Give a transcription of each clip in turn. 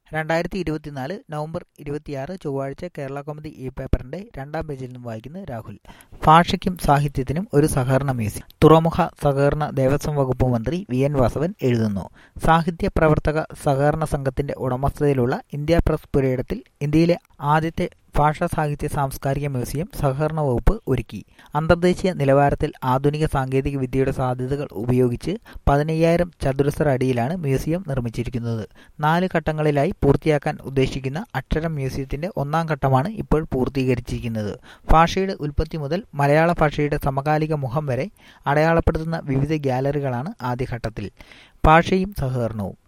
രണ്ടായിരത്തി ഇരുപത്തിനാല് നവംബർ ഇരുപത്തിയാറ് ചൊവ്വാഴ്ച കേരള കൗമുദി ഈ പേപ്പറിന്റെ രണ്ടാം പേജിൽ നിന്നും വായിക്കുന്നത് രാഹുൽ ഭാഷയ്ക്കും സാഹിത്യത്തിനും ഒരു സഹകരണ മ്യൂസിയം തുറമുഖ സഹകരണ ദേവസ്വം വകുപ്പ് മന്ത്രി വി എൻ വാസവൻ എഴുതുന്നു സാഹിത്യ പ്രവർത്തക സഹകരണ സംഘത്തിന്റെ ഉടമസ്ഥതയിലുള്ള ഇന്ത്യ പ്രസ് പുരയിടത്തിൽ ഇന്ത്യയിലെ ആദ്യത്തെ ഭാഷാ സാഹിത്യ സാംസ്കാരിക മ്യൂസിയം സഹകരണ വകുപ്പ് ഒരുക്കി അന്തർദേശീയ നിലവാരത്തിൽ ആധുനിക സാങ്കേതിക വിദ്യയുടെ സാധ്യതകൾ ഉപയോഗിച്ച് പതിനയ്യായിരം ചതുരശ്ര അടിയിലാണ് മ്യൂസിയം നിർമ്മിച്ചിരിക്കുന്നത് നാല് ഘട്ടങ്ങളിലായി പൂർത്തിയാക്കാൻ ഉദ്ദേശിക്കുന്ന അക്ഷരം മ്യൂസിയത്തിന്റെ ഒന്നാം ഘട്ടമാണ് ഇപ്പോൾ പൂർത്തീകരിച്ചിരിക്കുന്നത് ഭാഷയുടെ ഉൽപ്പത്തി മുതൽ മലയാള ഭാഷയുടെ സമകാലിക മുഖം വരെ അടയാളപ്പെടുത്തുന്ന വിവിധ ഗ്യാലറികളാണ് ആദ്യഘട്ടത്തിൽ ഭാഷയും സഹകരണവും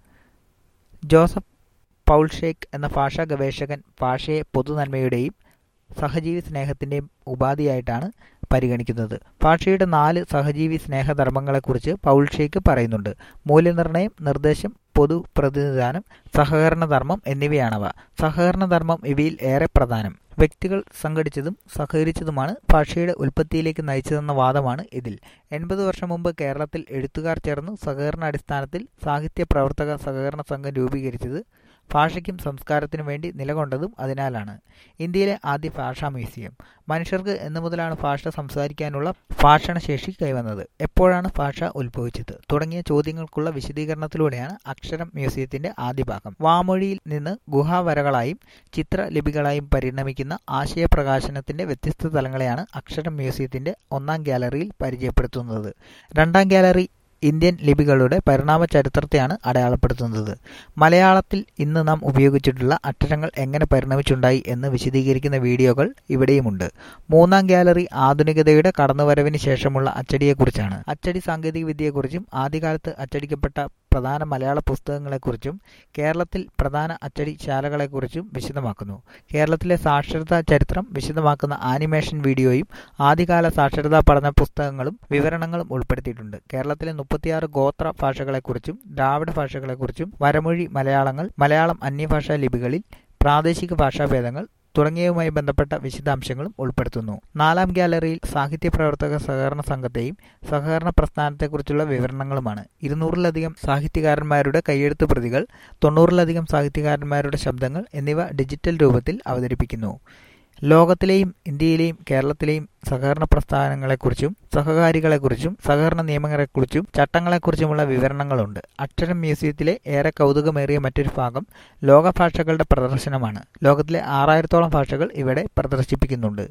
ജോസഫ് പൗൾ ഷേക്ക് എന്ന ഭാഷാ ഗവേഷകൻ ഭാഷയെ പൊതുനന്മയുടെയും സഹജീവി സ്നേഹത്തിൻ്റെയും ഉപാധിയായിട്ടാണ് പരിഗണിക്കുന്നത് ഭാഷയുടെ നാല് സഹജീവി സ്നേഹധർമ്മങ്ങളെക്കുറിച്ച് പൗൾ ഷേക്ക് പറയുന്നുണ്ട് മൂല്യനിർണ്ണയം നിർദ്ദേശം പൊതു പ്രതിനിധാനം സഹകരണ ധർമ്മം എന്നിവയാണവ സഹകരണ ധർമ്മം ഇവയിൽ ഏറെ പ്രധാനം വ്യക്തികൾ സംഘടിച്ചതും സഹകരിച്ചതുമാണ് ഭാഷയുടെ ഉൽപ്പത്തിയിലേക്ക് നയിച്ചതെന്ന വാദമാണ് ഇതിൽ എൺപത് വർഷം മുമ്പ് കേരളത്തിൽ എഴുത്തുകാർ ചേർന്ന് സഹകരണ അടിസ്ഥാനത്തിൽ സാഹിത്യ പ്രവർത്തക സഹകരണ സംഘം രൂപീകരിച്ചത് ഭാഷയ്ക്കും സംസ്കാരത്തിനും വേണ്ടി നിലകൊണ്ടതും അതിനാലാണ് ഇന്ത്യയിലെ ആദ്യ ഭാഷാ മ്യൂസിയം മനുഷ്യർക്ക് എന്നു മുതലാണ് ഭാഷ സംസാരിക്കാനുള്ള ഭാഷണശേഷി കൈവന്നത് എപ്പോഴാണ് ഭാഷ ഉത്ഭവിച്ചത് തുടങ്ങിയ ചോദ്യങ്ങൾക്കുള്ള വിശദീകരണത്തിലൂടെയാണ് അക്ഷരം മ്യൂസിയത്തിന്റെ ആദ്യ ഭാഗം വാമൊഴിയിൽ നിന്ന് ഗുഹാവരകളായും ചിത്രലിപികളായും പരിണമിക്കുന്ന ആശയപ്രകാശനത്തിന്റെ വ്യത്യസ്ത തലങ്ങളെയാണ് അക്ഷരം മ്യൂസിയത്തിന്റെ ഒന്നാം ഗാലറിയിൽ പരിചയപ്പെടുത്തുന്നത് രണ്ടാം ഗാലറി ഇന്ത്യൻ ലിപികളുടെ പരിണാമ ചരിത്രത്തെയാണ് അടയാളപ്പെടുത്തുന്നത് മലയാളത്തിൽ ഇന്ന് നാം ഉപയോഗിച്ചിട്ടുള്ള അക്ഷരങ്ങൾ എങ്ങനെ പരിണമിച്ചുണ്ടായി എന്ന് വിശദീകരിക്കുന്ന വീഡിയോകൾ ഇവിടെയുമുണ്ട് മൂന്നാം ഗാലറി ആധുനികതയുടെ കടന്നുവരവിന് ശേഷമുള്ള അച്ചടിയെക്കുറിച്ചാണ് അച്ചടി സാങ്കേതിക വിദ്യയെക്കുറിച്ചും ആദ്യകാലത്ത് അച്ചടിക്കപ്പെട്ട പ്രധാന മലയാള പുസ്തകങ്ങളെക്കുറിച്ചും കേരളത്തിൽ പ്രധാന അച്ചടിശാലകളെക്കുറിച്ചും വിശദമാക്കുന്നു കേരളത്തിലെ സാക്ഷരതാ ചരിത്രം വിശദമാക്കുന്ന ആനിമേഷൻ വീഡിയോയും ആദ്യകാല സാക്ഷരതാ പഠന പുസ്തകങ്ങളും വിവരണങ്ങളും ഉൾപ്പെടുത്തിയിട്ടുണ്ട് കേരളത്തിലെ മുപ്പത്തിയാറ് ഗോത്ര ഭാഷകളെക്കുറിച്ചും ദ്രാവിഡ ഭാഷകളെക്കുറിച്ചും വരമൊഴി മലയാളങ്ങൾ മലയാളം അന്യഭാഷാ ലിപികളിൽ പ്രാദേശിക ഭാഷാഭേദങ്ങൾ തുടങ്ങിയവുമായി ബന്ധപ്പെട്ട വിശദാംശങ്ങളും ഉൾപ്പെടുത്തുന്നു നാലാം ഗാലറിയിൽ സാഹിത്യ പ്രവർത്തക സഹകരണ സംഘത്തെയും സഹകരണ പ്രസ്ഥാനത്തെക്കുറിച്ചുള്ള വിവരണങ്ങളുമാണ് ഇരുന്നൂറിലധികം സാഹിത്യകാരന്മാരുടെ കയ്യെഴുത്ത് പ്രതികൾ തൊണ്ണൂറിലധികം സാഹിത്യകാരന്മാരുടെ ശബ്ദങ്ങൾ എന്നിവ ഡിജിറ്റൽ രൂപത്തിൽ അവതരിപ്പിക്കുന്നു ലോകത്തിലെയും ഇന്ത്യയിലെയും കേരളത്തിലെയും സഹകരണ പ്രസ്ഥാനങ്ങളെക്കുറിച്ചും സഹകാരികളെക്കുറിച്ചും സഹകരണ നിയമങ്ങളെക്കുറിച്ചും ചട്ടങ്ങളെക്കുറിച്ചുമുള്ള വിവരണങ്ങളുണ്ട് അക്ഷരം മ്യൂസിയത്തിലെ ഏറെ കൗതുകമേറിയ മറ്റൊരു ഭാഗം ലോകഭാഷകളുടെ പ്രദർശനമാണ് ലോകത്തിലെ ആറായിരത്തോളം ഭാഷകൾ ഇവിടെ പ്രദർശിപ്പിക്കുന്നുണ്ട്